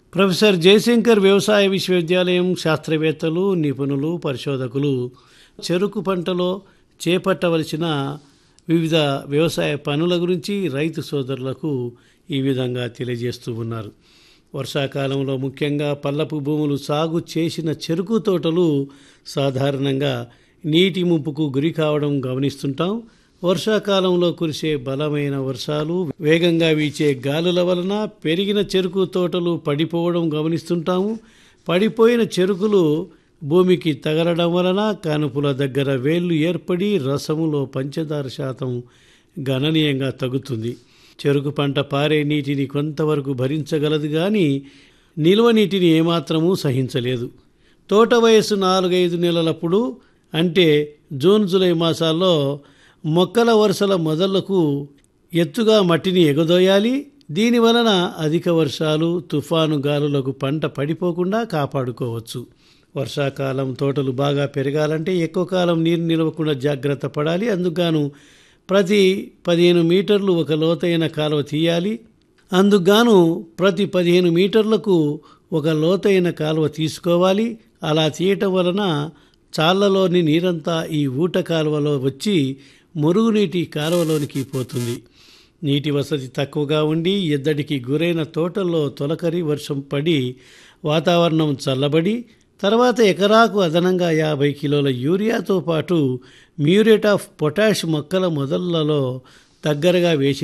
professor Jayashankar వ్యవసాయ విశ్వవిద్యాలయం శాస్త్రవేత్తలు నిపుణులు పరిశోధకులు చెరుకు పంటలో చేపట్టవలసిన వివిధ వ్యవసాయ పనుల గురించి రైతు సోదరులకు ఈ విధంగా తెలియజేస్తూ ఉన్నారు వర్షాకాలంలో ముఖ్యంగా పల్లపు భూములు సాగు చేసిన చెరుకు తోటలు సాధారణంగా నీటి ముంపుకు గురి కావడం గమనిస్తుంటాం వర్షాకాలంలో కురిసే బలమైన వర్షాలు వేగంగా వీచే గాలుల వలన పెరిగిన చెరుకు తోటలు పడిపోవడం గమనిస్తుంటాము పడిపోయిన చెరుకులు భూమికి తగలడం వలన కానుపుల దగ్గర వేళ్ళు ఏర్పడి రసములో పంచదార శాతం గణనీయంగా తగ్గుతుంది చెరుకు పంట పారే నీటిని కొంతవరకు భరించగలదు కానీ నిల్వ నీటిని ఏమాత్రమూ సహించలేదు తోట వయస్సు నాలుగైదు నెలలప్పుడు అంటే జూన్ జూలై మాసాల్లో మొక్కల వరుసల మొదళ్లకు ఎత్తుగా మట్టిని ఎగదోయాలి దీని వలన అధిక వర్షాలు తుఫాను గాలులకు పంట పడిపోకుండా కాపాడుకోవచ్చు వర్షాకాలం తోటలు బాగా పెరగాలంటే ఎక్కువ కాలం నీరు నిలవకుండా జాగ్రత్త పడాలి అందుకుగాను ప్రతి పదిహేను మీటర్లు ఒక లోతైన కాలువ తీయాలి అందుకుగాను ప్రతి పదిహేను మీటర్లకు ఒక లోతైన కాలువ తీసుకోవాలి అలా తీయటం వలన చాళ్లలోని నీరంతా ఈ ఊట కాలువలో వచ్చి మురుగునీటి కాలువలోనికి పోతుంది నీటి వసతి తక్కువగా ఉండి ఎద్దడికి గురైన తోటల్లో తొలకరి వర్షం పడి వాతావరణం చల్లబడి తర్వాత ఎకరాకు అదనంగా యాభై కిలోల యూరియాతో పాటు మ్యూరేట్ ఆఫ్ పొటాష్ మొక్కల మొదళ్లలో దగ్గరగా వేసి